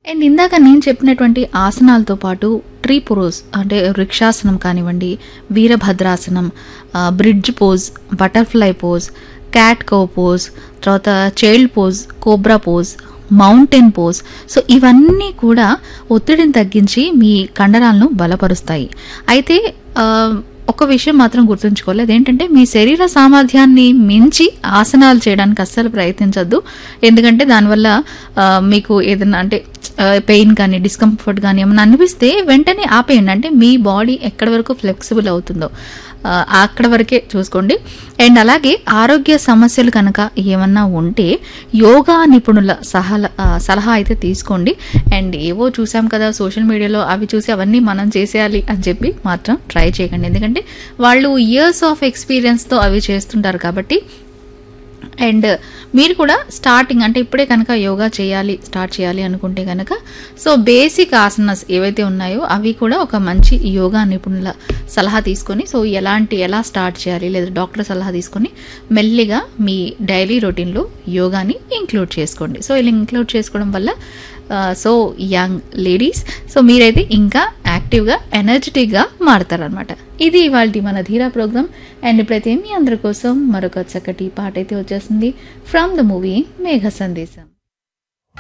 and ఇందాక నేను చెప్పినటువంటి ఆసనాలతో పాటు ట్రీ పోజ్ అంటే వృక్షాసనం కానివ్వండి వీరభద్రాసనం ఆ, bridge pose butterfly pose cat cow pose తర్వాత child pose cobra pose mountain pose so ఇవన్నీ కూడా ఒత్తిడిని తగ్గించి మీ కండరాలను బలపరుస్తాయి అయితే ఆ, ఒక విషయం మాత్రం గుర్తుంచుకోవాలి అదేంటంటే మీ శరీర సామర్థ్యాన్ని మించి ఆసనాలు చేయడానికి అస్సలు ప్రయత్నించద్దు ఎందుకంటే దానివల్ల ఆ, మీకు ఏదైనా అంటే పెయిన్ కానీ డిస్కంఫర్ట్ కానీ ఏమైనా అనిపిస్తే వెంటనే ఆపేయండి అంటే మీ బాడీ ఎక్కడి వరకు ఫ్లెక్సిబుల్ అవుతుందో ఆ, అక్కడ వరకే చూసుకోండి అండ్ అలాగే ఆరోగ్య సమస్యలు కనుక ఏమన్నా ఉంటే యోగా నిపుణుల సహల ఆ, సలహా అయితే తీసుకోండి అండ్ ఏవో చూసాం కదా సోషల్ మీడియాలో అవి చూసి అవన్నీ మనం చేసేయాలి అని చెప్పి మాత్రం ట్రై చేయకండి ఎందుకంటే వాళ్ళు ఇయర్స్ ఆఫ్ ఎక్స్పీరియన్స్తో అవి చేస్తుంటారు కాబట్టి అండ్ మీరు కూడా స్టార్టింగ్ అంటే ఇప్పుడే కనుక యోగా చేయాలి స్టార్ట్ చేయాలి అనుకుంటే కనుక సో బేసిక్ ఆసనాస్ ఏవైతే ఉన్నాయో అవి కూడా ఒక మంచి యోగా నిపుణుల సలహా తీసుకొని సో ఎలాంటి ఎలా స్టార్ట్ చేయాలి లేదా డాక్టర్ సలహా తీసుకొని మెల్లిగా మీ డైలీ రొటీన్లో యోగాని ఇంక్లూడ్ చేసుకోండి సో ఇలా ఇంక్లూడ్ చేసుకోవడం వల్ల సో యంగ్ లేడీస్ సో మీరైతే ఇంకా యాక్టివ్గా ఎనర్జెటిక్గా మారతారనమాట ఇది ఇవాళ మన ధీరా ప్రోగ్రామ్ అండ్ ఇప్పుడైతే మీ అందరి కోసం మరొక చక్కటి పాట అయితే వచ్చేస్తుంది ఫ్రమ్ ద మూవీ మేఘ సందేశం